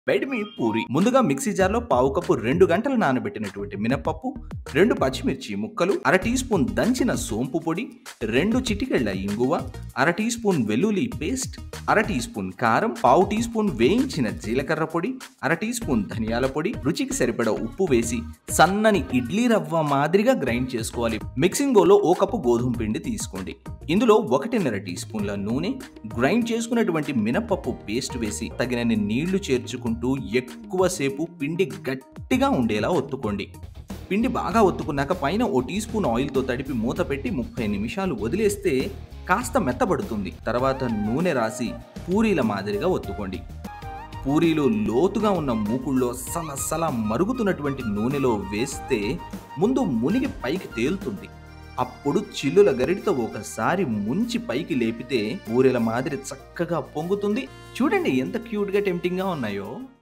బెడ్మి పూరి ముందుగా మిక్సీ జార్లో పావు కప్పు రెండు గంటలు నానబెట్టినటువంటి మినపప్పు రెండు పచ్చిమిర్చి ముక్కలు అర టీ స్పూన్ దంచిన సోంపు పొడి రెండు చిటికెళ్ల ఇంగువ అర టీ స్పూన్ వెల్లుల్లి పేస్ట్ అర టీ స్పూన్ కారం పావు టీ స్పూన్ వేయించిన జీలకర్ర పొడి అర టీ స్పూన్ ధనియాల పొడి రుచికి సరిపడ ఉప్పు వేసి సన్నని ఇడ్లీ రవ్వ మాదిరిగా గ్రైండ్ చేసుకోవాలి మిక్సింగ్ బౌల్లో ఓ కప్పు గోధుమ పిండి తీసుకోండి ఇందులో ఒకటిన్నర టీ స్పూన్ల నూనె గ్రైండ్ చేసుకున్నటువంటి మినపప్పు పేస్ట్ వేసి తగినన్ని నీళ్లు చేర్చుకుంటూ ఎక్కువసేపు పిండి గట్టిగా ఉండేలా ఒత్తుకోండి పిండి బాగా ఒత్తుకున్నాక పైన ఓ టీ స్పూన్ ఆయిల్తో తడిపి మూత పెట్టి ముప్పై నిమిషాలు వదిలేస్తే కాస్త మెత్తబడుతుంది తర్వాత నూనె రాసి పూరీల మాదిరిగా ఒత్తుకోండి పూరీలు లోతుగా ఉన్న మూకుళ్ళలో సలసల మరుగుతున్నటువంటి నూనెలో వేస్తే ముందు మునిగి పైకి తేలుతుంది అప్పుడు చిల్లుల గరిటితో ఒకసారి ముంచి పైకి లేపితే పూరెల మాదిరి చక్కగా పొంగుతుంది చూడండి ఎంత క్యూట్గా టెంప్టింగ్గా ఉన్నాయో